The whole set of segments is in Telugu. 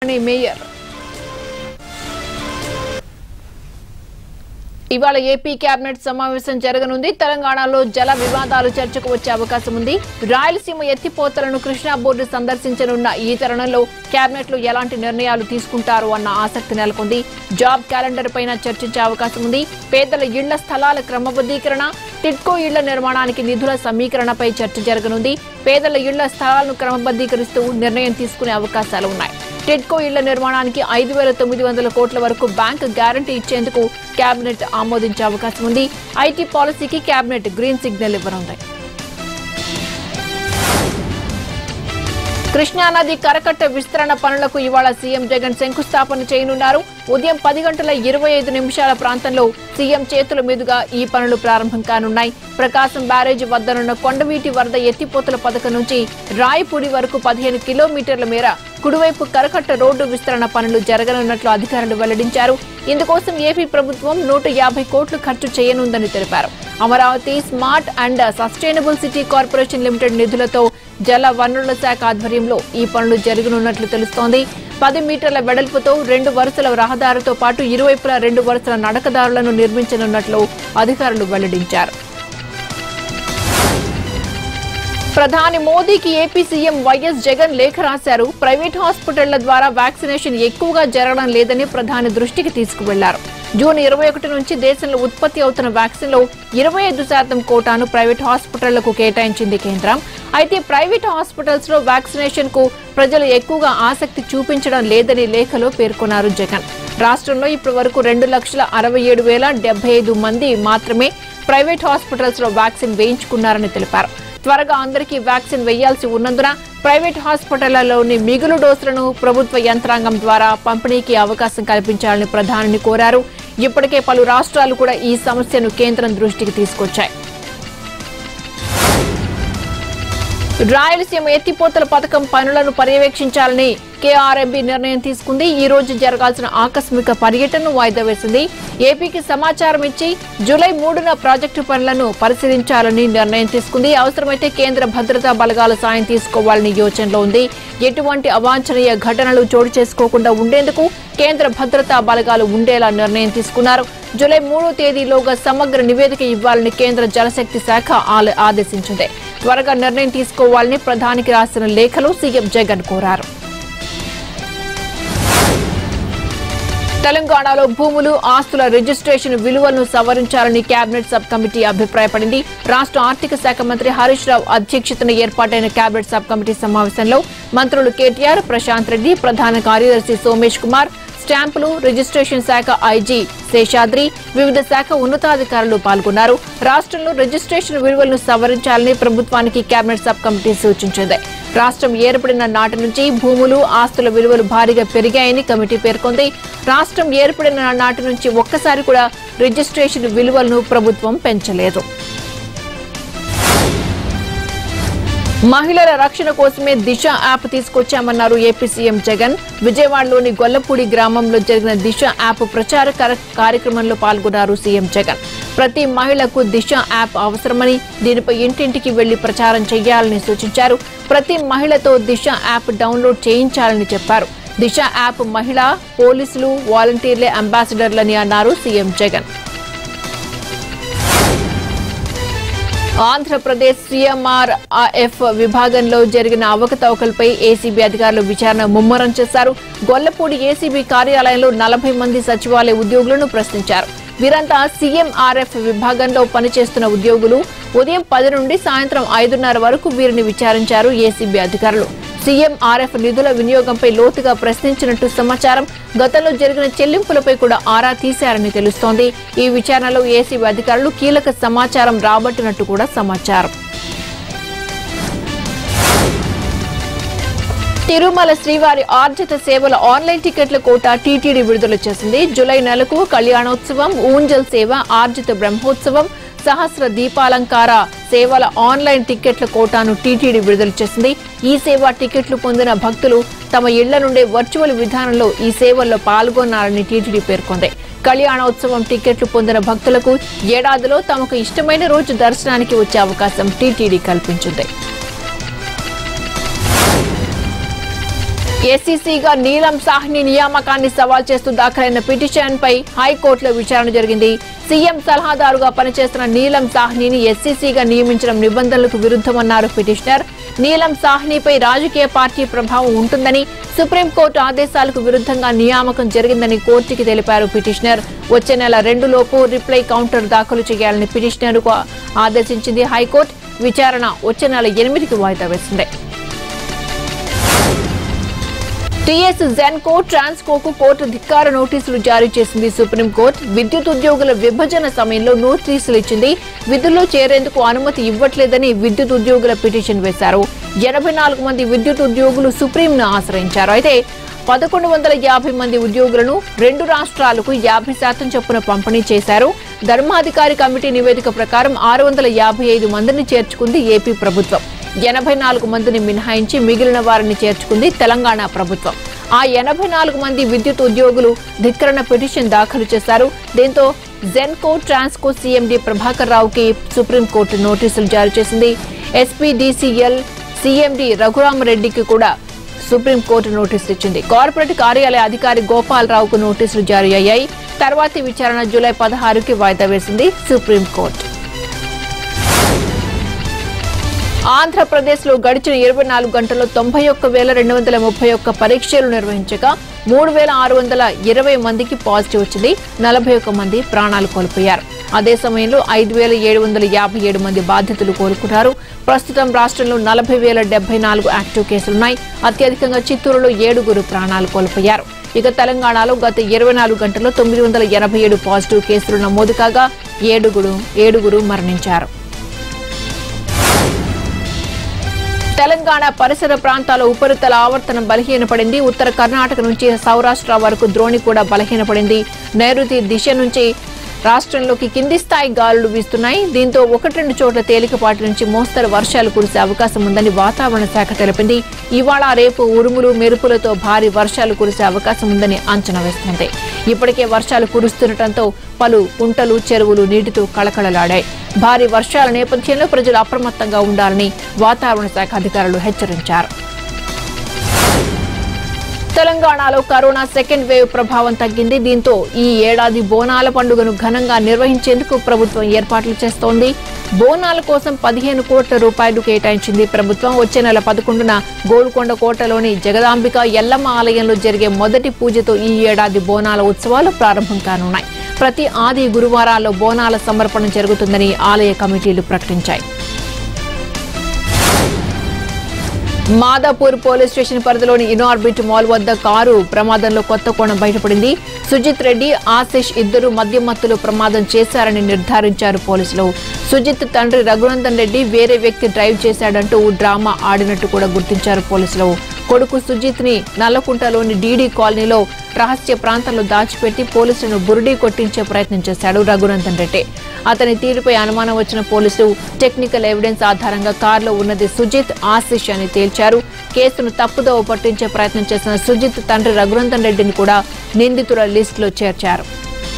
అని మేయర్ ఇవాళ ఏపీ కేబినెట్ సమావేశం జరగనుంది తెలంగాణలో జల వివాదాలు చర్చకు వచ్చే అవకాశం ఉంది రాయలసీమ ఎత్తిపోతలను కృష్ణా బోర్డు సందర్శించనున్న ఈ తరుణంలో కేబినెట్ లో ఎలాంటి నిర్ణయాలు తీసుకుంటారు అన్న ఆసక్తి నెలకొంది జాబ్ క్యాలెండర్ పైన చర్చించే అవకాశం ఉంది పేదల ఇళ్ల స్థలాల క్రమబద్ధీకరణ టిడ్కో ఇళ్ల నిర్మాణానికి నిధుల సమీకరణపై చర్చ జరగనుంది పేదల ఇళ్ల స్థలాలను క్రమబద్ధీకరిస్తూ నిర్ణయం తీసుకునే అవకాశాలు ఉన్నాయి టిడ్కో ఇళ్ల నిర్మాణానికి ఐదు వేల తొమ్మిది వందల కోట్ల వరకు బ్యాంక్ గ్యారంటీ ఇచ్చేందుకు కేబినెట్ ఆమోదించే అవకాశం ఉంది ఐటీ పాలసీకి కేబినెట్ గ్రీన్ సిగ్నల్ ఇవ్వనుంది కృష్ణానది కరకట్ట విస్తరణ పనులకు ఇవాళ సీఎం జగన్ శంకుస్థాపన చేయనున్నారు ఉదయం పది గంటల ఇరవై ఐదు నిమిషాల ప్రాంతంలో సీఎం చేతుల మీదుగా ఈ పనులు ప్రారంభం కానున్నాయి ప్రకాశం బ్యారేజీ వద్దనున్న కొండవీటి వరద ఎత్తిపోతల పథకం నుంచి రాయపూడి వరకు పదిహేను కిలోమీటర్ల మేర కుడివైపు కరకట్ట రోడ్డు విస్తరణ పనులు జరగనున్నట్లు అధికారులు వెల్లడించారు ఇందుకోసం ఏపీ ప్రభుత్వం నూట యాభై కోట్లు ఖర్చు చేయనుందని తెలిపారు Amaravati smart and sustainable city corporation limited నిధులతో జల వనరుల శాఖ ఆధ్వర్యంలో ఈ పనులు జరగనున్నట్లు తెలుస్తోంది పది మీటర్ల వెడల్పుతో రెండు వరుసల రహదారితో పాటు ఇరువైపులా రెండు వరుసల నడకదారులను నిర్మించనున్నట్లు అధికారులు వెల్లడించారు ప్రధాని మోదీకి ఏపీ సీఎం వైఎస్ జగన్ లేఖ రాశారు ప్రైవేట్ హాస్పిటళ్ల ద్వారా వ్యాక్సినేషన్ ఎక్కువగా జరగడం లేదని ప్రధాని దృష్టికి తీసుకువెళ్లారు జూన్ ఇరవై ఒకటి నుంచి దేశంలో ఉత్పత్తి అవుతున్న వ్యాక్సిన్ లో ఇరవై ఐదు శాతం కోటాను ప్రైవేట్ హాస్పిటళ్లకు కేటాయించింది కేంద్రం అయితే ప్రైవేట్ హాస్పిటల్స్ లో వ్యాక్సినేషన్ కు ప్రజలు ఎక్కువగా ఆసక్తి చూపించడం లేదని లేఖలో పేర్కొన్నారు జగన్ రాష్ట్రంలో ఇప్పటి వరకు రెండు లక్షల అరవై ఏడు వేల డెబ్బై ఐదు మంది మాత్రమే ప్రైవేట్ హాస్పిటల్స్ లో వ్యాక్సిన్ వేయించుకున్నారని తెలిపారు త్వరగా అందరికీ వ్యాక్సిన్ వేయాల్సి ఉన్నందున ప్రైవేట్ హాస్పిటళ్లలోని మిగులు డోసులను ప్రభుత్వ యంత్రాంగం ద్వారా పంపిణీకి అవకాశం కల్పించాలని ప్రధానిని కోరారు ఇప్పటికే పలు రాష్ట్రాలు కూడా ఈ సమస్యను కేంద్రం దృష్టికి తీసుకొచ్చాయి రాయలసీమ ఎత్తిపోతల పథకం పనులను పర్యవేక్షించాలని కేఆర్ఎంబీ నిర్ణయం తీసుకుంది ఈ రోజు జరగాల్సిన ఆకస్మిక పర్యటనను వాయిదా వేసింది ఏపీకి సమాచారం ఇచ్చి జూలై మూడున ప్రాజెక్టు పనులను పరిశీలించాలని నిర్ణయం తీసుకుంది అవసరమైతే కేంద్ర భద్రతా బలగాల సాయం తీసుకోవాలని యోచనలో ఉంది ఎటువంటి అవాంఛనీయ ఘటనలు చోటు చేసుకోకుండా ఉండేందుకు కేంద్ర భద్రతా బలగాలు ఉండేలా నిర్ణయం తీసుకున్నారు జూలై మూడో తేదీలోగా సమగ్ర నివేదిక ఇవ్వాలని కేంద్ర జలశక్తి శాఖ ఆల- ఆదేశించింది త్వరగా నిర్ణయం తీసుకోవాలని ప్రధానికి రాసిన లేఖలో సీఎం జగన్ కోరారు తెలంగాణలో భూములు ఆస్తుల రిజిస్ట్రేషన్ విలువలను సవరించాలని కేబినెట్ సబ్ కమిటీ అభిప్రాయపడింది రాష్ట్ర ఆర్థిక శాఖ మంత్రి హరీష్ రావు అధ్యక్షతన ఏర్పాటైన కేబినెట్ సబ్ కమిటీ సమావేశంలో మంత్రులు కేటీఆర్ ప్రశాంత్ రెడ్డి ప్రధాన కార్యదర్శి సోమేష్ కుమార్ స్టాంపులు రిజిస్ట్రేషన్ శాఖ ఐజీ శేషాద్రి వివిధ శాఖ ఉన్నతాధికారులు పాల్గొన్నారు రాష్ట్రంలో రిజిస్ట్రేషన్ విలువలను సవరించాలని ప్రభుత్వానికి కేబినెట్ సబ్ కమిటీ సూచించింది రాష్ట్రం ఏర్పడిన నాటి నుంచి భూములు ఆస్తుల విలువలు భారీగా పెరిగాయని కమిటీ పేర్కొంది రాష్ట్రం ఏర్పడిన నాటి నుంచి ఒక్కసారి కూడా రిజిస్ట్రేషన్ విలువలను ప్రభుత్వం పెంచలేదు మహిళల రక్షణ కోసమే దిశ యాప్ తీసుకొచ్చామన్నారు ఏపీ సీఎం జగన్ విజయవాడలోని గొల్లపూడి గ్రామంలో జరిగిన దిశ యాప్ ప్రచార కర- కార్యక్రమంలో పాల్గొన్నారు సీఎం జగన్ ప్రతి మహిళకు దిశ యాప్ అవసరమని దీనిపై ఇంటింటికి వెళ్లి ప్రచారం చేయాలని సూచించారు ప్రతి మహిళతో దిశ యాప్ డౌన్లోడ్ చేయించాలని చెప్పారు దిశ యాప్ మహిళ పోలీసులు వాలంటీర్లే అంబాసిడర్లని అన్నారు CM Jagan Andhra Pradesh CMR F విభాగంలో జరిగిన అవకతవకలపై ఏసీబీ అధికారులు విచారణ ముమ్మరం చేశారు గొల్లపూడి ఏసీబీ కార్యాలయంలో నలభై మంది సచివాలయ ఉద్యోగులను ప్రశ్నించారు వీరంతా సీఎంఆర్ఎఫ్ విభాగంలో పనిచేస్తున్న ఉద్యోగులు ఉదయం పది నుండి సాయంత్రం ఐదున్నర వరకు వీరిని విచారించారు ఏసీబీ అధికారులు సీఎంఆర్ఎఫ్ నిధుల వినియోగంపై లోతుగా ప్రశ్నించినట్టు సమాచారం గతంలో జరిగిన చెల్లింపులపై కూడా ఆరా తీశారని తెలుస్తోంది ఈ విచారణలో ఏసీబీ అధికారులు కీలక సమాచారం రాబట్టినట్టు కూడా సమాచారం తిరుమల శ్రీవారి ఆర్జిత సేవల ఆన్లైన్ టికెట్ల కోట టీటీడీ విడుదల చేసింది జూలై నెలకు కళ్యాణోత్సవం ఊంజల్ సేవ ఆర్జిత బ్రహ్మోత్సవం సహస్ర దీపాలంకార సేవల ఆన్లైన్ టికెట్ల కోటాను టీటీడీ విడుదల చేసింది ఈ సేవ టికెట్లు పొందిన భక్తులు తమ ఇళ్ల నుండే వర్చువల్ విధానంలో ఈ సేవల్లో పాల్గొన్నారని టీటీడీ పేర్కొంది కళ్యాణోత్సవం టికెట్లు పొందిన భక్తులకు ఏడాదిలో తమకు ఇష్టమైన రోజు దర్శనానికి వచ్చే అవకాశం టీటీడీ కల్పించింది ఎస్సీసీగా నీలం సాహ్ని నియామకాన్ని సవాల్ చేస్తూ దాఖలైన పిటిషన్ పై హైకోర్టులో విచారణ జరిగింది సీఎం సలహాదారుగా పనిచేస్తున్న నీలం సాహ్నిని ఎస్సీసీగా నియమించడం నిబంధనలకు విరుద్ధమన్నారు పిటిషనర్ నీలం సాహ్నిపై రాజకీయ పార్టీ ప్రభావం ఉంటుందని సుప్రీంకోర్టు ఆదేశాలకు విరుద్ధంగా నియామకం జరిగిందని కోర్టుకి తెలిపారు పిటిషనర్ వచ్చే నెల రెండు లోపు రిప్లై కౌంటర్ దాఖలు చేయాలని పిటిషనర్ కు ఆదేశించింది హైకోర్టు విచారణ వచ్చే నెల ఎనిమిదికి వాయిదా వేసింది టీఎస్ జెన్కో ట్రాన్స్కోకు కోర్టు ధిక్కార నోటీసులు జారీ చేసింది సుప్రీంకోర్టు విద్యుత్ ఉద్యోగుల విభజన సమయంలో నోటీసులు ఇచ్చింది విధుల్లో చేరేందుకు అనుమతి ఇవ్వట్లేదని విద్యుత్ ఉద్యోగుల పిటిషన్ వేశారు ఎనభై నాలుగు మంది విద్యుత్ ఉద్యోగులు సుప్రీంను ఆశ్రయించారు అయితే పదకొండు వందల యాభై మంది ఉద్యోగులను రెండు రాష్ట్రాలకు యాభై శాతం చొప్పున పంపిణీ చేశారు ధర్మాధికారి కమిటీ నివేదిక ప్రకారం ఆరు వందల యాభై ఐదు మందిని చేర్చుకుంది ఏపీ ప్రభుత్వం ఎనభై నాలుగు మందిని మినహాయించి మిగిలిన వారిని చేర్చుకుంది తెలంగాణ ప్రభుత్వం ఆ ఎనభై నాలుగు మంది విద్యుత్ ఉద్యోగులు ధిక్కరణ పిటిషన్ దాఖలు చేశారు దీంతో జెన్కో ట్రాన్స్కో సీఎండీ ప్రభాకర్ రావుకి సుప్రీంకోర్టు నోటీసులు జారీ చేసింది ఎస్పీడీసీఎల్ సీఎండీ రఘురామరెడ్డికి కూడా సుప్రీంకోర్టు నోటీసులు ఇచ్చింది కార్పొరేట్ కార్యాలయ అధికారి గోపాలరావుకు నోటీసులు జారీ అయ్యాయి తర్వాతి విచారణ జూలై పదహారుకి వాయిదా వేసింది సుప్రీంకోర్టు ఆంధ్రప్రదేశ్లో గడిచిన ఇరవై నాలుగు గంటల్లో తొంభై ఒక్క వేల రెండు వందల ముప్పై ఒక్క పరీక్షలు నిర్వహించగా మూడు వేల ఆరు వందల ఇరవై మందికి పాజిటివ్ వచ్చింది నలభై ఒక్క మంది ప్రాణాలు కోల్పోయారు అదే సమయంలో ఐదు వేల ఏడు వందల యాభై ఏడు మంది బాధితులు కోలుకున్నారు ప్రస్తుతం రాష్ట్రంలో నలభై వేల డెబ్బై నాలుగు యాక్టివ్ కేసులున్నాయి అత్యధికంగా చిత్తూరులో ఏడుగురు ప్రాణాలు కోల్పోయారు ఇక తెలంగాణలో గత ఇరవై నాలుగు గంటల్లో తొమ్మిది వందల ఎనభై ఏడు పాజిటివ్ కేసులు నమోదు కాగా ఏడుగురు ఏడుగురు మరణించారు తెలంగాణ పరిసర ప్రాంతాల ఉపరితల ఆవర్తనం బలహీనపడింది ఉత్తర కర్ణాటక నుంచి సౌరాష్ట్ర వరకు ద్రోణి కూడా బలహీనపడింది నైరుతి దిశ నుంచి రాష్ట్రంలోకి కింది స్థాయి గాలులు వీస్తున్నాయి దీంతో ఒకటి రెండు చోట్ల తేలికపాటి నుంచి మోస్తరు వర్షాలు కురిసే అవకాశం ఉందని వాతావరణ శాఖ తెలిపింది ఇవాళ రేపు ఉరుములు మెరుపులతో భారీ వర్షాలు కురిసే అవకాశం ఉందని అంచనా వేస్తుంది ఇప్పటికే వర్షాలు కురుస్తుండటంతో పలు కుంటలు చెరువులు నీటితో కళకళలాడాయి భారీ వర్షాల నేపథ్యంలో ప్రజలు అప్రమత్తంగా ఉండాలని వాతావరణ శాఖ అధికారులు హెచ్చరించారు తెలంగాణలో కరోనా సెకండ్ వేవ్ ప్రభావం తగ్గింది దీంతో ఈ ఏడాది బోనాల పండుగను ఘనంగా నిర్వహించేందుకు ప్రభుత్వం ఏర్పాట్లు చేస్తోంది బోనాల కోసం పదిహేను కోట్ల రూపాయలు కేటాయించింది ప్రభుత్వం వచ్చే నెల పదకొండున గోల్కొండ కోటలోని జగదాంబిక ఎల్లమ్మ ఆలయంలో జరిగే మొదటి పూజతో ఈ ఏడాది బోనాల ఉత్సవాలు ప్రారంభం కానున్నాయి ప్రతి ఆది గురువారాల్లో బోనాల సమర్పణ జరుగుతుందని ఆలయ కమిటీలు ప్రకటించాయి మాదాపూర్ పోలీస్ స్టేషన్ పరిధిలోని ఇనార్బిట్ మాల్ వద్ద కారు ప్రమాదంలో కొత్త కోణం బయటపడింది సుజిత్ రెడ్డి ఆశిష్ ఇద్దరు మద్యం మత్తులో ప్రమాదం చేశారని నిర్ధారించారు పోలీసులు సుజిత్ తండ్రి రఘునందన్ రెడ్డి వేరే వ్యక్తి డ్రైవ్ చేశాడంటూ డ్రామా ఆడినట్టు కూడా గుర్తించారు పోలీసులు కొడుకు సుజిత్ ని నల్లకుంటలోని డీడీ కాలనీలో రహస్య ప్రాంతంలో దాచిపెట్టి పోలీసులను బురుడీ కొట్టించే ప్రయత్నం చేశాడు రఘునందన్ రెడ్డి అతని తీరుపై అనుమానం వచ్చిన పోలీసులు టెక్నికల్ ఎవిడెన్స్ ఆధారంగా కారులో ఉన్నది సుజిత్ ఆశిష్ అని తేల్చారు కేసును తప్పుదోవ పట్టించే ప్రయత్నం చేసిన సుజిత్ తండ్రి రఘునందన్ రెడ్డిని కూడా నిందితుల లిస్టులో చేర్చారు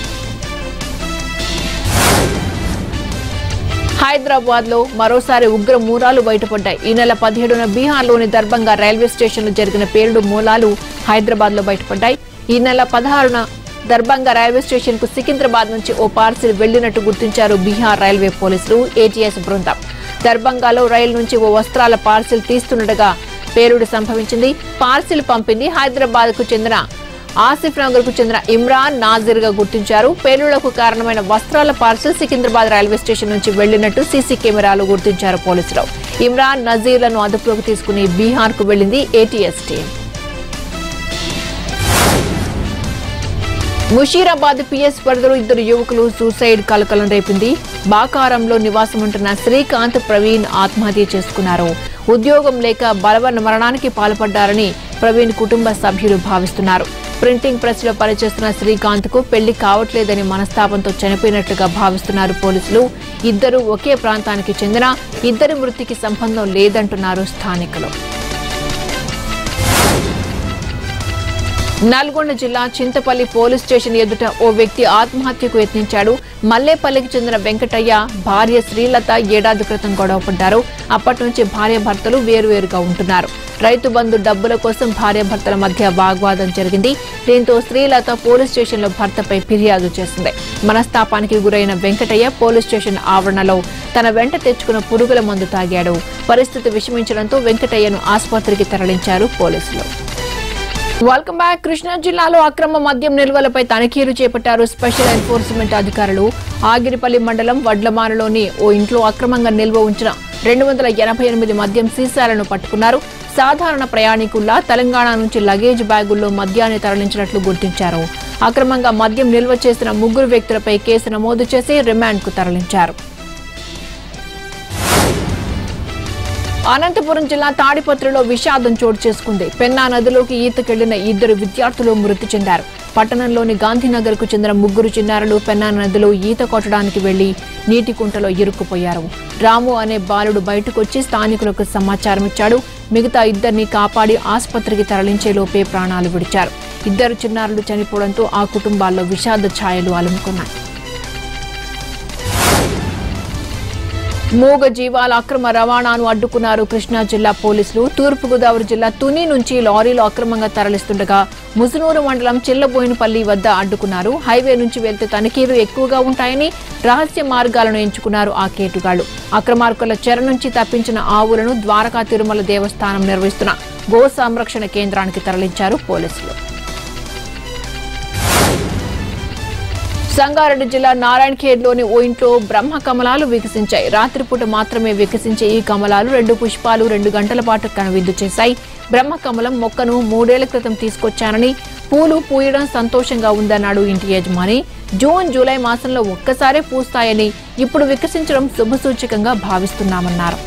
హైదరాబాద్ లో మరోసారి ఉగ్ర మూలాలు బయటపడ్డాయి ఈ నెల పదిహేడున బీహార్లోని దర్బంగా రైల్వే స్టేషన్లో జరిగిన పేలుడు మూలాలు హైదరాబాద్ లో బయటపడ్డాయి ఈ నెల పదహారున దర్బంగా రైల్వే స్టేషన్ కు సికింద్రాబాద్ నుంచి ఓ పార్సిల్ వెళ్లినట్టు గుర్తించారు బీహార్ రైల్వే పోలీసులు ఏటీఎస్ బృందం దర్బంగాలో రైలు నుంచి ఓ వస్త్రాల పార్సిల్ తీస్తుండగా పేలుడు సంభవించింది పార్సిల్ పంపింది హైదరాబాద్ కు చెందిన ఆసిఫ్ నగర్ కు చెందిన ఇమ్రాన్ నాజిర్ గా గుర్తించారు పేలుళ్లకు కారణమైన వస్త్రాల పార్సల్ సికింద్రాబాద్ రైల్వే స్టేషన్ నుంచి వెళ్లినట్టు సీసీ కెమెరాలు గుర్తించారు పోలీసులు ఇమ్రాన్ నజీర్లను అదుపులోకి తీసుకుని బీహార్ కు వెళ్లింది ఏటీఎస్ టీం ముషీరాబాద్ పిఎస్ పరిధిలో ఇద్దరు యువకులు సూసైడ్ కలకలం రేపింది బాకారంలో నివాసం ఉంటున్న శ్రీకాంత్ ప్రవీణ్ ఆత్మహత్య చేసుకున్నారు ఉద్యోగం లేక బలవన్న మరణానికి పాల్పడ్డారని ప్రవీణ్ కుటుంబ సభ్యులు భావిస్తున్నారు ప్రింటింగ్ ప్రెస్ లో పనిచేస్తున్న శ్రీకాంత్ కు పెళ్లి కావట్లేదని మనస్తాపంతో చనిపోయినట్లుగా భావిస్తున్నారు పోలీసులు ఇద్దరు ఒకే ప్రాంతానికి చెందిన ఇద్దరి మృతికి సంబంధం లేదంటున్నారు స్థానికులు నల్గొండ జిల్లా చింతపల్లి పోలీస్ స్టేషన్ ఎదుట ఓ వ్యక్తి ఆత్మహత్యకు యత్నించాడు మల్లేపల్లికి చెందిన వెంకటయ్య భార్య శ్రీలత ఏడాది క్రితం గొడవ పడ్డారు అప్పటి నుంచి భార్య భర్తలు వేరువేరుగా ఉంటున్నారు రైతు బంధు డబ్బుల కోసం భార్యాభర్తల మధ్య వాగ్వాదం జరిగింది దీంతో శ్రీలత పోలీస్ స్టేషన్లో భర్తపై ఫిర్యాదు చేసింది మనస్తాపానికి గురైన వెంకటయ్య పోలీస్ స్టేషన్ ఆవరణలో తన వెంట తెచ్చుకున్న పురుగుల మందు తాగాడు పరిస్థితి విషమించడంతో వెంకటయ్యను ఆసుపత్రికి తరలించారు పోలీసులు వెల్కమ్ బ్యాక్ కృష్ణా జిల్లాలో అక్రమ మద్యం నిల్వలపై తనిఖీలు చేపట్టారు స్పెషల్ ఎన్ఫోర్స్మెంట్ అధికారులు ఆగిరిపల్లి మండలం వడ్లమానలోని ఓ ఇంట్లో అక్రమంగా నిల్వ ఉంచిన రెండు వందల ఎనభై ఎనిమిది మద్యం సీసాలను పట్టుకున్నారు సాధారణ ప్రయాణికుల్లా తెలంగాణ నుంచి లగేజ్ బ్యాగుల్లో మద్యాన్ని తరలించినట్లు గుర్తించారు అక్రమంగా మద్యం నిల్వ చేసిన ముగ్గురు వ్యక్తులపై కేసు నమోదు చేసి రిమాండ్కు తరలించారు అనంతపురం జిల్లా తాడిపత్రిలో విషాదం చోటు చేసుకుంది పెన్నా నదిలోకి ఈతకెళ్లిన ఇద్దరు విద్యార్థులు మృతి చెందారు పట్టణంలోని గాంధీనగర్ కు చెందిన ముగ్గురు చిన్నారులు పెన్నా నదిలో ఈత కొట్టడానికి వెళ్లి నీటి కుంటలో ఇరుక్కుపోయారు రాము అనే బాలుడు బయటకొచ్చి స్థానికులకు సమాచారం ఇచ్చాడు మిగతా ఇద్దరిని కాపాడి ఆసుపత్రికి తరలించే లోపే ప్రాణాలు విడిచారు ఇద్దరు చిన్నారులు చనిపోవడంతో ఆ కుటుంబాల్లో విషాద ఛాయలు అలుముకున్నాయి మూగ జీవాల అక్రమ రవాణాను అడ్డుకున్నారు కృష్ణా జిల్లా పోలీసులు తూర్పుగోదావరి జిల్లా తుని నుంచి లారీలు అక్రమంగా తరలిస్తుండగా ముసునూరు మండలం చిల్లబోయినపల్లి వద్ద అడ్డుకున్నారు హైవే నుంచి వెళ్తే తనిఖీలు ఎక్కువగా ఉంటాయని రహస్య మార్గాలను ఎంచుకున్నారు ఆ కేటుగాళ్లు అక్రమార్కుల చెర నుంచి తప్పించిన ఆవులను ద్వారకా తిరుమల దేవస్థానం నిర్వహిస్తున్న గో సంరక్షణ కేంద్రానికి తరలించారు పోలీసులు సంగారెడ్డి జిల్లా నారాయణఖేడ్లోని ఓ ఇంట్లో బ్రహ్మ కమలాలు వికసించాయి రాత్రిపూట మాత్రమే వికసించే ఈ కమలాలు రెండు పుష్పాలు రెండు గంటల పాటు కనువిందు చేశాయి బ్రహ్మ కమలం మొక్కను మూడేళ్ల క్రితం తీసుకొచ్చానని పూలు పూయడం సంతోషంగా ఉందన్నాడు ఇంటి యజమాని జూన్ జూలై మాసంలో ఒక్కసారే పూస్తాయని ఇప్పుడు వికసించడం శుభసూచకంగా భావిస్తున్నామన్నారు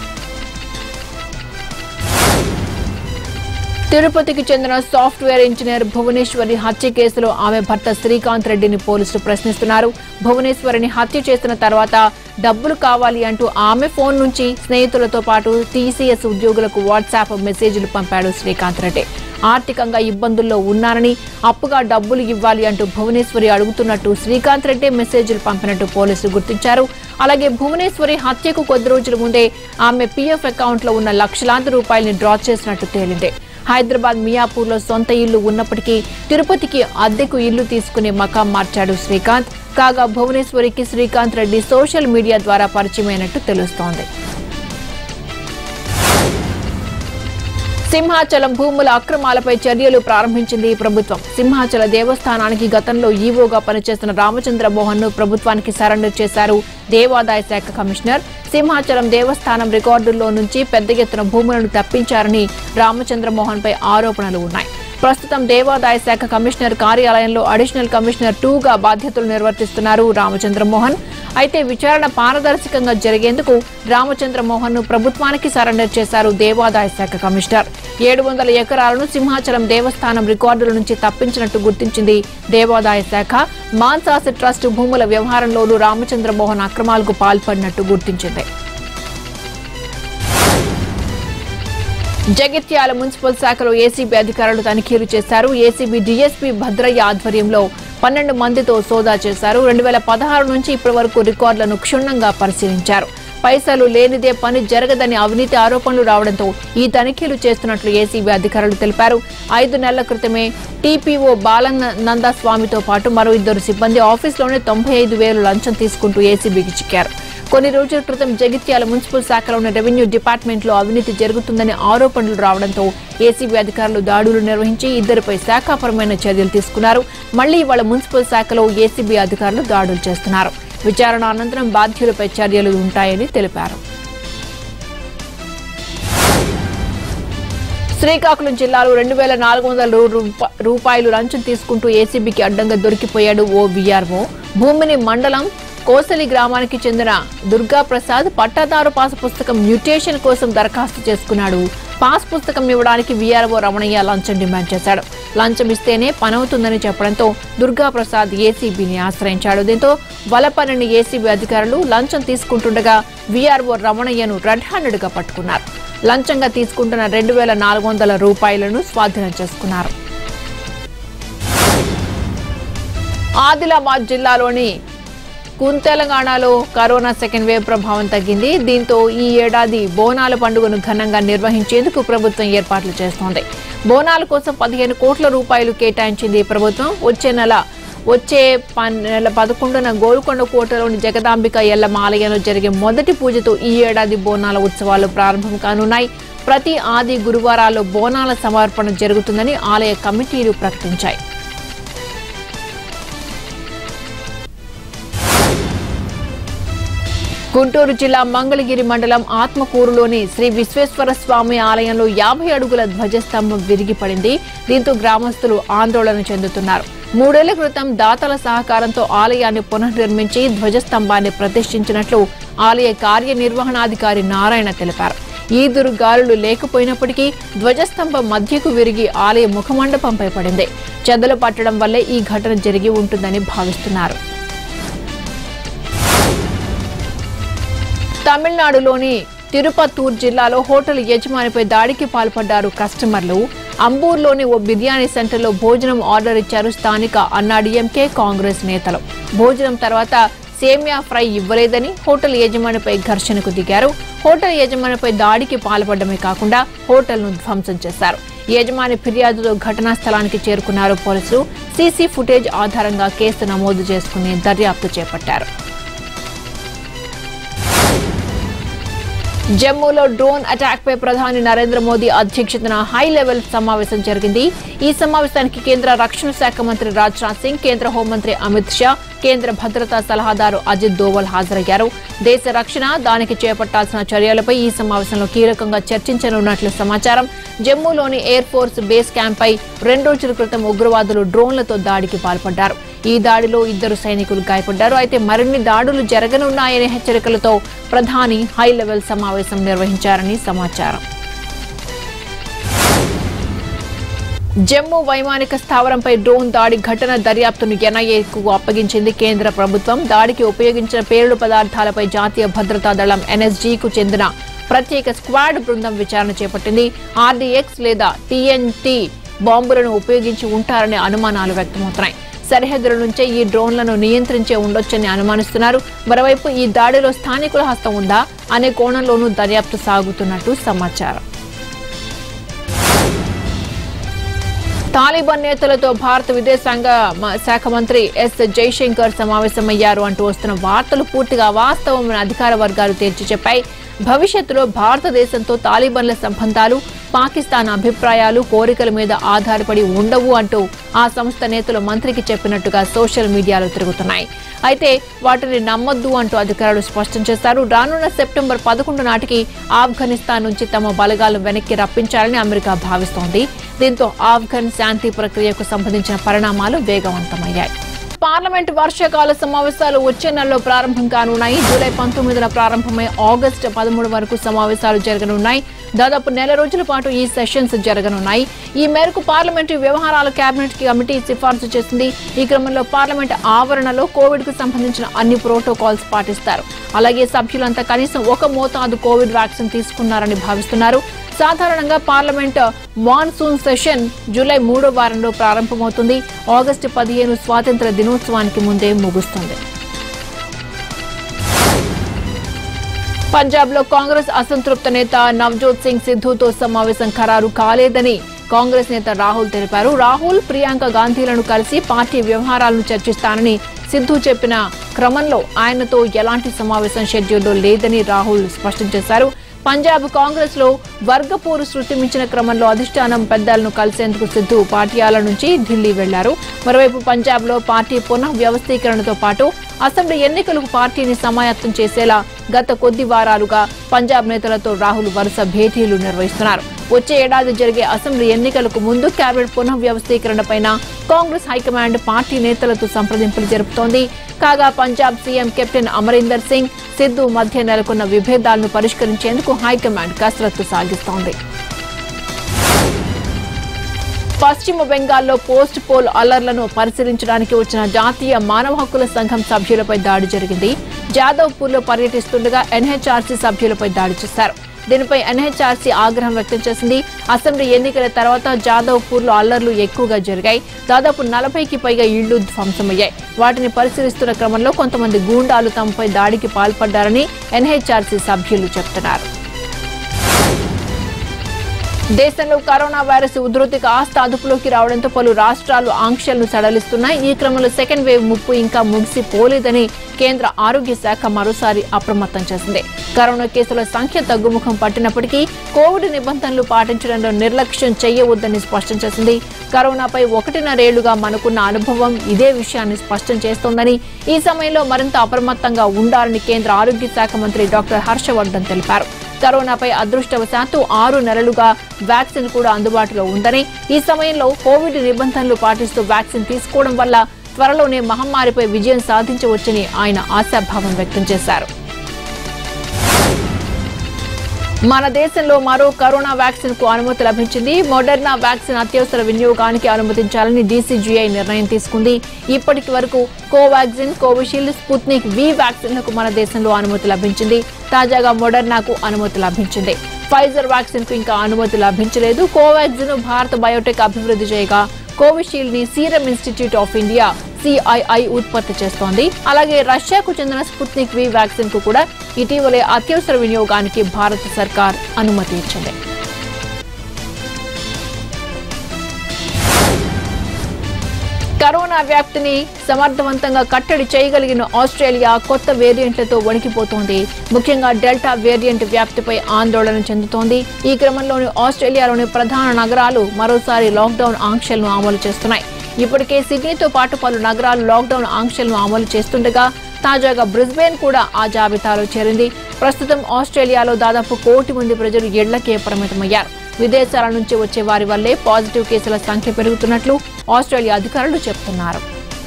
తిరుపతికి చెందిన సాఫ్ట్వేర్ ఇంజనీర్ భువనేశ్వరి హత్య కేసులో ఆమె భర్త శ్రీకాంత్ రెడ్డిని పోలీసులు ప్రశ్నిస్తున్నారు భువనేశ్వరిని హత్య చేసిన తర్వాత డబ్బులు కావాలి అంటూ ఆమె ఫోన్ నుంచి స్నేహితులతో పాటు టీసీఎస్ ఉద్యోగులకు వాట్సాప్ మెసేజ్లు పంపాడు శ్రీకాంత్ రెడ్డి ఆర్థికంగా ఇబ్బందుల్లో ఉన్నారని అప్పుగా డబ్బులు ఇవ్వాలి అంటూ భువనేశ్వరి అడుగుతున్నట్టు శ్రీకాంత్ రెడ్డి మెసేజ్లు పంపినట్టు పోలీసులు గుర్తించారు అలాగే భువనేశ్వరి హత్యకు కొద్ది రోజుల ముందే ఆమె పీఎఫ్ అకౌంట్లో ఉన్న లక్షలాది రూపాయల్ని డ్రా చేసినట్టు తేలింది హైదరాబాద్ మియాపూర్లో సొంత ఇల్లు ఉన్నప్పటికీ తిరుపతికి అద్దెకు ఇల్లు తీసుకునే మకాం మార్చాడు శ్రీకాంత్ కాగా భువనేశ్వరికి శ్రీకాంత్ రెడ్డి సోషల్ మీడియా ద్వారా పరిచయమైనట్టు తెలుస్తోంది సింహాచలం భూముల అక్రమాలపై చర్యలు ప్రారంభించింది ఈ ప్రభుత్వం సింహాచల దేవస్థానానికి గతంలో ఈవోగా పనిచేస్తున్న రామచంద్ర మోహన్ ను ప్రభుత్వానికి సరెండర్ చేశారు దేవాదాయ శాఖ కమిషనర్ సింహాచలం దేవస్థానం రికార్డుల్లో నుంచి పెద్ద ఎత్తున భూములను తప్పించారని రామచంద్ర మోహన్ పై ఆరోపణలు ఉన్నాయి ప్రస్తుతం దేవాదాయ శాఖ కమిషనర్ కార్యాలయంలో అడిషనల్ కమిషనర్ టూగా బాధ్యతలు నిర్వర్తిస్తున్నారు రామచంద్ర మోహన్ అయితే విచారణ పారదర్శకంగా జరిగేందుకు రామచంద్ర మోహన్ ను ప్రభుత్వానికి సరెండర్ చేశారు దేవాదాయ శాఖ కమిషనర్ ఏడు వందల ఎకరాలను సింహాచలం దేవస్థానం రికార్డుల నుంచి తప్పించినట్టు గుర్తించింది దేవాదాయ శాఖ మాన్సాసి ట్రస్ట్ భూముల వ్యవహారంలోనూ రామచంద్ర మోహన్ అక్రమాలకు పాల్పడినట్టు గుర్తించింది జగిత్యాల మున్సిపల్ శాఖలో ఏసీబీ అధికారులు తనిఖీలు చేశారు ఏసీబీ డీఎస్పీ భద్రయ్య ఆధ్వర్యంలో పన్నెండు మందితో సోదా చేశారు రెండు వేల పదహారు నుంచి ఇప్పటి వరకు రికార్డులను క్షుణ్ణంగా పరిశీలించారు పైసలు లేనిదే పని జరగదని అవినీతి ఆరోపణలు రావడంతో ఈ తనిఖీలు చేస్తున్నట్లు ఏసీబీ అధికారులు తెలిపారు ఐదు నెలల క్రితమే టీపీఓ బాలనంద స్వామితో పాటు మరో ఇద్దరు సిబ్బంది ఆఫీసులోనే తొంభై ఐదు వేలు లంచం తీసుకుంటూ ఏసీబీకి చిక్కారు కొన్ని రోజుల క్రితం జగిత్యాల మున్సిపల్ శాఖలోని రెవెన్యూ డిపార్ట్మెంట్ లో అవినీతి జరుగుతుందని ఆరోపణలు రావడంతో ఏసీబీ అధికారులు దాడులు నిర్వహించి ఇద్దరిపై శాఖాపరమైన చర్యలు తీసుకున్నారు మళ్లీ ఇవాళ మున్సిపల్ శాఖలో ఏసీబీ అధికారులు దాడులు చేస్తున్నారు విచారణ అనంతరం బాధ్యులపై చర్యలు ఉంటాయని తెలిపారు శ్రీకాకుళం జిల్లాలో రెండు వేల నాలుగు వందల రూప- రూపాయలు లంచం తీసుకుంటూ ఏసీబీకి అడ్డంగా దొరికిపోయాడు ఓ వీఆర్ఓ భూమిని మండలం కోసలి గ్రామానికి చెందిన దుర్గా ప్రసాద్ పట్టాదారు పాస్ పుస్తకం మ్యూటేషన్ కోసం దరఖాస్తు చేసుకున్నాడు పాస్ పుస్తకం ఇవ్వడానికి వీఆర్ఓ రమణయ్య లంచం డిమాండ్ చేశాడు లంచం ఇస్తేనే పనవుతుందని చెప్పడంతో దుర్గా ప్రసాద్ ఏసీబీని ఆశ్రయించాడు దీంతో వలపనని ఏసీబీ అధికారులు లంచం తీసుకుంటుండగా వీఆర్ఓ రమణయ్యను రెడ్ హ్యాండెడ్ గా పట్టుకున్నారు లంచంగా తీసుకుంటున్న రెండు వేల నాలుగు వందల రూపాయలను స్వాధీనం చేసుకున్నారు ఆదిలాబాద్ జిల్లాలోని కున్ తెలంగాణలో కరోనా సెకండ్ వేవ్ ప్రభావం తగ్గింది దీంతో ఈ ఏడాది బోనాల పండుగను ఘనంగా నిర్వహించేందుకు ప్రభుత్వం ఏర్పాట్లు చేస్తోంది బోనాల కోసం పదిహేను కోట్ల రూపాయలు కేటాయించింది ప్రభుత్వం వచ్చే నెల వచ్చే పన్- నెల పదకొండున గోల్కొండ కోటలోని జగదాంబిక ఎల్లమ్మ ఆలయంలో జరిగే మొదటి పూజతో ఈ ఏడాది బోనాల ఉత్సవాలు ప్రారంభం కానున్నాయి ప్రతి ఆది గురువారాల్లో బోనాల సమర్పణ జరుగుతుందని ఆలయ కమిటీలు ప్రకటించాయి గుంటూరు జిల్లా మంగళగిరి మండలం ఆత్మకూరులోని శ్రీ విశ్వేశ్వర స్వామి ఆలయంలో యాభై అడుగుల ధ్వజస్తంభం విరిగి పడింది దీంతో గ్రామస్తులు ఆందోళన చెందుతున్నారు మూడేళ్ల క్రితం దాతల సహకారంతో ఆలయాన్ని పునర్నిర్మించి ధ్వజస్తంభాన్ని ప్రతిష్ఠించినట్లు ఆలయ కార్యనిర్వహణాధికారి నారాయణ తెలిపారు ఈదురు గాలులు లేకపోయినప్పటికీ ధ్వజస్తంభం మధ్యకు విరిగి ఆలయ ముఖమండపంపై పడింది చెదలు పట్టడం వల్లే ఈ ఘటన జరిగి ఉంటుందని భావిస్తున్నారు తమిళనాడులోని తిరుపత్తూర్ జిల్లాలో హోటల్ యజమానిపై దాడికి పాల్పడ్డారు కస్టమర్లు అంబూర్లోని ఓ బిర్యానీ సెంటర్లో భోజనం ఆర్డర్ ఇచ్చారు స్థానిక అన్నాడీఎంకే కాంగ్రెస్ నేతలు భోజనం తర్వాత సేమియా ఫ్రై ఇవ్వలేదని హోటల్ యజమానిపై ఘర్షణకు దిగారు హోటల్ యజమానిపై దాడికి పాల్పడమే కాకుండా హోటల్ను ధ్వంసం చేశారు యజమాని ఫిర్యాదుతో ఘటనా స్థలానికి చేరుకున్నారు పోలీసులు సీసీ ఫుటేజ్ ఆధారంగా కేసు నమోదు చేసుకుని దర్యాప్తు చేపట్టారు జమ్మూలో డ్రోన్ అటాక్ పై ప్రధాని నరేంద్ర మోదీ అధ్యక్షతన హై లెవెల్ సమావేశం జరిగింది ఈ సమావేశానికి కేంద్ర రక్షణ శాఖ మంత్రి రాజ్నాథ్ సింగ్ కేంద్ర హోంమంత్రి అమిత్ షా కేంద్ర భద్రతా సలహాదారు అజిత్ దోవల్ హాజరయ్యారు దేశ రక్షణ దానికి చేపట్టాల్సిన చర్యలపై ఈ సమావేశంలో కీలకంగా చర్చించనున్నట్లు సమాచారం జమ్మూలోని ఎయిర్ ఫోర్స్ బేస్ క్యాంప్ పై రెండు రోజుల క్రితం ఉగ్రవాదులు డ్రోన్లతో దాడికి పాల్పడ్డారు ఈ దాడిలో ఇద్దరు సైనికులు గాయపడ్డారు అయితే మరిన్ని దాడులు జరగనున్నాయనే హెచ్చరికలతో ప్రధాని హై లెవెల్ సమావేశం నిర్వహించారని సమాచారం జమ్మూ వైమానిక స్థావరంపై డ్రోన్ దాడి ఘటన దర్యాప్తును ఎన్ఐఏకు అప్పగించింది కేంద్ర ప్రభుత్వం దాడికి ఉపయోగించిన పేలుడు పదార్థాలపై జాతీయ భద్రతా దళం ఎన్ఎస్జీకు చెందిన ప్రత్యేక స్క్వాడ్ బృందం విచారణ చేపట్టింది ఆర్డీఎక్స్ లేదా టీఎన్టీ బాంబులను ఉపయోగించి ఉంటారనే అనుమానాలు వ్యక్తమవుతున్నాయి సరిహద్దుల నుంచే ఈ డ్రోన్లను నియంత్రించే ఉండొచ్చని అనుమానిస్తున్నారు మరోవైపు ఈ దాడిలో స్థానికుల హస్తం ఉందా అనే కోణంలోనూ దర్యాప్తు సాగుతున్నట్టు సమాచారం తాలిబాన్ నేతలతో భారత విదేశాంగ మ- శాఖ మంత్రి ఎస్ జైశంకర్ సమావేశమయ్యారు అంటూ వస్తున్న వార్తలు పూర్తిగా వాస్తవమని అధికార వర్గాలు తేల్చి చెప్పాయి భవిష్యత్తులో భారతదేశంతో తాలిబాన్ల సంబంధాలు పాకిస్తాన్ అభిప్రాయాలు కోరికల మీద ఆధారపడి ఉండవు అంటూ ఆ సంస్థ నేతలు మంత్రికి చెప్పినట్టుగా సోషల్ మీడియాలో తిరుగుతున్నాయి అయితే వాటిని నమ్మొద్దు అంటూ అధికారులు స్పష్టం చేశారు రానున్న సెప్టెంబర్ పదకొండు నాటికి ఆఫ్ఘనిస్తాన్ నుంచి తమ బలగాలను వెనక్కి రప్పించాలని అమెరికా భావిస్తోంది దీంతో ఆఫ్ఘన్ శాంతి ప్రక్రియకు సంబంధించిన పరిణామాలు వేగవంతమయ్యాయి పార్లమెంట్ వర్షాకాల సమావేశాలు వచ్చే నెలలో ప్రారంభం కానున్నాయి జూలై పంతొమ్మిదిన ప్రారంభమై ఆగస్టు పదమూడు వరకు సమావేశాలు జరగనున్నాయి దాదాపు నెల రోజుల పాటు ఈ సెషన్స్ జరగనున్నాయి ఈ మేరకు పార్లమెంటరీ వ్యవహారాల కేబినెట్ కమిటీ సిఫార్సు చేసింది ఈ క్రమంలో పార్లమెంట్ ఆవరణలో కోవిడ్ కు సంబంధించిన అన్ని ప్రోటోకాల్స్ పాటిస్తారు అలాగే సభ్యులంతా కనీసం ఒక మోతాదు కోవిడ్ వ్యాక్సిన్ తీసుకున్నారని భావిస్తున్నారు సాధారణంగా పార్లమెంట్ మాన్సూన్ సెషన్ జూలై మూడో వారంలో ప్రారంభమవుతుంది ఆగస్టు పదిహేను స్వాతంత్ర దినోత్సవానికి ముందే ముగుస్తుంది పంజాబ్ లో కాంగ్రెస్ అసంతృప్త నేత నవజోత్ సింగ్ సిద్ధుతో సమావేశం ఖరారు కాలేదని కాంగ్రెస్ నేత రాహుల్ తెలిపారు రాహుల్ ప్రియాంక గాంధీలను కలిసి పార్టీ వ్యవహారాలను చర్చిస్తానని సిద్ధు చెప్పిన క్రమంలో ఆయనతో ఎలాంటి సమావేశం షెడ్యూల్లో లేదని రాహుల్ స్పష్టం చేశారు పంజాబ్ కాంగ్రెస్ లో వర్గపోరు సృష్టించిన క్రమంలో అధిష్టానం పెద్దలను కలిసేందుకు సిద్ధు పాటియాల నుంచి ఢిల్లీ వెళ్లారు మరోవైపు పంజాబ్ లో పార్టీ పునః వ్యవస్థీకరణతో పాటు అసెంబ్లీ ఎన్నికలకు పార్టీని సమాయత్తం చేసేలా గత కొద్ది వారాలుగా పంజాబ్ నేతలతో రాహుల్ వరుస భేటీలు నిర్వహిస్తున్నారు వచ్చే ఏడాది జరిగే అసెంబ్లీ ఎన్నికలకు ముందు కేబినెట్ పునః వ్యవస్థీకరణపైన కాంగ్రెస్ హైకమాండ్ పార్టీ నేతలతో సంప్రదింపులు జరుపుతోంది కాగా పంజాబ్ సీఎం కెప్టెన్ అమరీందర్ సింగ్ సిద్ధు మధ్య నెలకొన్న విభేదాలను పరిష్కరించేందుకు హైకమాండ్ కసరత్తు సాగిస్తోంది పశ్చిమ బెంగాల్లో పోస్ట్ పోల్ అల్లర్లను పరిశీలించడానికి వచ్చిన జాతీయ మానవ హక్కుల సంఘం సభ్యులపై దాడి జరిగింది జాదవ్పూర్ లో పర్యటిస్తుండగా ఎన్హెచ్ఆర్సీ సభ్యులపై దాడి చేశారు దీనిపై ఎన్హెచ్ఆర్సీ ఆగ్రహం వ్యక్తం చేసింది అసెంబ్లీ ఎన్నికల తర్వాత జాదవ్పూర్ లో అల్లర్లు ఎక్కువగా జరిగాయి దాదాపు నలభైకి పైగా ఇళ్లు ధ్వంసమయ్యాయి వాటిని పరిశీలిస్తున్న క్రమంలో కొంతమంది గూండాలు తమపై దాడికి పాల్పడ్డారని ఎన్హెచ్ఆర్సీ సభ్యులు చెబుతున్నారు దేశంలో కరోనా వైరస్ ఉధృతి కాస్త అదుపులోకి రావడంతో పలు రాష్ట్రాలు ఆంక్షలను సడలిస్తున్నాయి ఈ క్రమంలో సెకండ్ వేవ్ ముప్పు ఇంకా ముగిసిపోలేదని కేంద్ర ఆరోగ్య శాఖ మరోసారి అప్రమత్తం చేసింది కరోనా కేసుల సంఖ్య తగ్గుముఖం పట్టినప్పటికీ కోవిడ్ నిబంధనలు పాటించడంలో నిర్లక్ష్యం చేయవద్దని స్పష్టం చేసింది కరోనాపై ఒకటిన్నరేళ్లుగా మనకున్న అనుభవం ఇదే విషయాన్ని స్పష్టం చేస్తోందని ఈ సమయంలో మరింత అప్రమత్తంగా ఉండాలని కేంద్ర ఆరోగ్య శాఖ మంత్రి డాక్టర్ హర్షవర్ధన్ తెలిపారు కరోనాపై అదృష్టవశాత్తు ఆరు నెలలుగా వ్యాక్సిన్ కూడా అందుబాటులో ఉందని ఈ సమయంలో కోవిడ్ నిబంధనలు పాటిస్తూ వ్యాక్సిన్ తీసుకోవడం వల్ల త్వరలోనే మహమ్మారిపై విజయం సాధించవచ్చని ఆయన ఆశాభావం వ్యక్తం చేశారు మన దేశంలో మరో కరోనా వ్యాక్సిన్ కు అనుమతి లభించింది మోడర్నా వ్యాక్సిన్ అత్యవసర వినియోగానికి అనుమతించాలని డీసీజీఐ నిర్ణయం తీసుకుంది ఇప్పటికి వరకు కోవాక్సిన్ కోవిషీల్డ్ స్పుత్నిక్ వి వ్యాక్సిన్లకు మన దేశంలో అనుమతి లభించింది తాజాగా మోడర్నాకు అనుమతి లభించింది ఫైజర్ వ్యాక్సిన్ కు ఇంకా అనుమతి లభించలేదు కోవాక్సిన్ భారత్ బయోటెక్ అభివృద్ధి చేయగా కోవిషీల్డ్ ని Serum Institute of India CII ఉత్పత్తి చేస్తోంది అలాగే రష్యాకు చెందిన స్పుత్నిక్ వి వ్యాక్సిన్ కు కూడా ఇటీవలే అత్యవసర వినియోగానికి భారత సర్కార్ అనుమతి ఇచ్చింది కరోనా వ్యాప్తిని సమర్థవంతంగా కట్టడి చేయగలిగిన ఆస్ట్రేలియా కొత్త వేరియంట్లతో వణికిపోతోంది ముఖ్యంగా డెల్టా వేరియంట్ వ్యాప్తిపై ఆందోళన చెందుతోంది ఈ క్రమంలోని ఆస్ట్రేలియాలోని ప్రధాన నగరాలు మరోసారి లాక్డౌన్ ఆంక్షలను అమలు చేస్తున్నాయి ఇప్పటికే సిడ్నీతో పాటు పలు నగరాలు లాక్డౌన్ ఆంక్షలను అమలు చేస్తుండగా తాజాగా బ్రిస్బేన్ కూడా ఆ జాబితాలో చేరింది ప్రస్తుతం ఆస్ట్రేలియాలో దాదాపు కోటి మంది ప్రజలు ఇళ్లకే పరిమితమయ్యారు విదేశాల నుంచి వచ్చే వారి వల్లే పాజిటివ్ కేసుల సంఖ్య పెరుగుతున్నట్లు ఆస్ట్రేలియా అధికారులు చెబుతున్నారు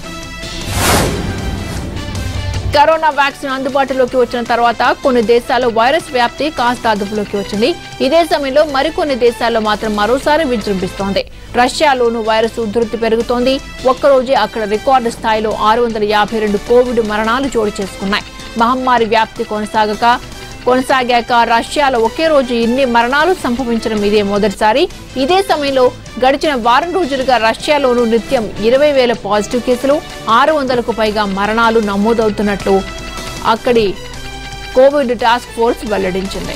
కరోనా వ్యాక్సిన్ అందుబాటులోకి వచ్చిన తర్వాత కొన్ని దేశాల్లో వైరస్ వ్యాప్తి కాస్త అదుపులోకి వచ్చింది ఇదే సమయంలో మరికొన్ని దేశాల్లో మాత్రం మరోసారి విజృంభిస్తోంది రష్యాలోనూ వైరస్ ఉధృతి పెరుగుతోంది ఒక్కరోజే అక్కడ రికార్డు స్థాయిలో ఆరు వందల యాభై రెండు కోవిడ్ మరణాలు చోటు చేసుకున్నాయి మహమ్మారి వ్యాప్తి కొనసాగక కొనసాగాక రష్యాలో ఒకే రోజు ఇన్ని మరణాలు సంభవించడం ఇదే మొదటిసారి ఇదే సమయంలో గడిచిన వారం రోజులుగా రష్యాలోనూ నిత్యం ఇరవై వేల పాజిటివ్ కేసులు ఆరు వందలకు పైగా మరణాలు నమోదవుతున్నట్లు అక్కడి కోవిడ్ టాస్క్ ఫోర్స్ వెల్లడించింది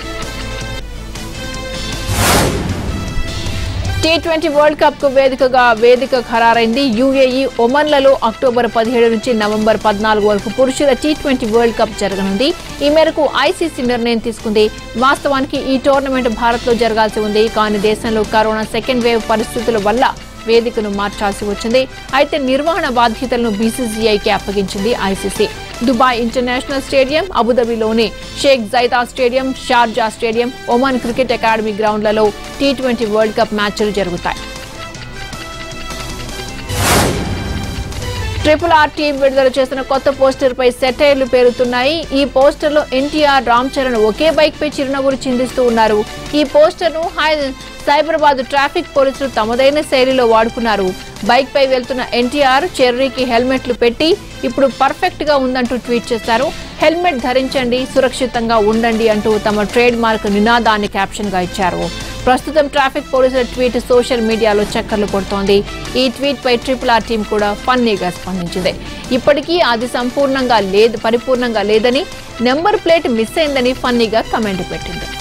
టీ ట్వంటీ వరల్డ్ కప్ కు వేదికగా వేదిక ఖరారైంది యుఏఈ ఒమన్లలో అక్టోబర్ పదిహేడు నుంచి నవంబర్ పద్నాలుగు వరకు పురుషుల టీ ట్వంటీ వరల్డ్ కప్ జరగనుంది ఈ మేరకు ఐసీసీ నిర్ణయం తీసుకుంది వాస్తవానికి ఈ టోర్నమెంట్ భారత్ లో జరగాల్సి ఉంది కానీ దేశంలో కరోనా సెకండ్ వేవ్ పరిస్థితుల వల్ల వేదికను మార్చాల్సి వచ్చింది అయితే నిర్వహణ బాధ్యతలను బీసీసీఐకి అప్పగించింది ఐసీసీ దుబాయ్ ఇంటర్నేషనల్ స్టేడియం అబుదాబిలోని Sheikh Zayed stadium Sharjah stadium Oman cricket academy గ్రౌండ్లలో టీ ట్వంటీ వరల్డ్ కప్ మ్యాచ్లు జరుగుతాయి ట్రిపుల్ ఆర్ టీం విడుదల చేసిన కొత్త పోస్టర్ పై సెటైర్లు పేరుతున్నాయి ఈ పోస్టర్ లో ఎన్టీఆర్ రామ్ చరణ్ ఒకే బైక్ పై చిరునవ్వులు చిందిస్తూ ఉన్నారు ఈ పోస్టర్ ను సైబరాబాద్ ట్రాఫిక్ పోలీసులు తమదైన శైలిలో వాడుకున్నారు బైక్ పై వెళ్తున్న ఎన్టీఆర్ చెర్రీకి హెల్మెట్లు పెట్టి ఇప్పుడు పర్ఫెక్ట్ గా ఉందంటూ ట్వీట్ చేశారు హెల్మెట్ ధరించండి సురక్షితంగా ఉండండి అంటూ తమ ట్రేడ్ మార్క్ నినాదాన్ని క్యాప్షన్ గా ఇచ్చారు ప్రస్తుతం ట్రాఫిక్ పోలీసుల ట్వీట్ సోషల్ మీడియాలో చక్కర్లు కొడుతోంది ఈ ట్వీట్ పై ట్రిపుల్ ఆర్ టీం కూడా ఫన్నీగా స్పందించింది ఇప్పటికీ అది సంపూర్ణంగా లేదు పరిపూర్ణంగా లేదని నెంబర్ ప్లేట్ మిస్ అయిందని ఫన్నీగా కమెంట్ పెట్టింది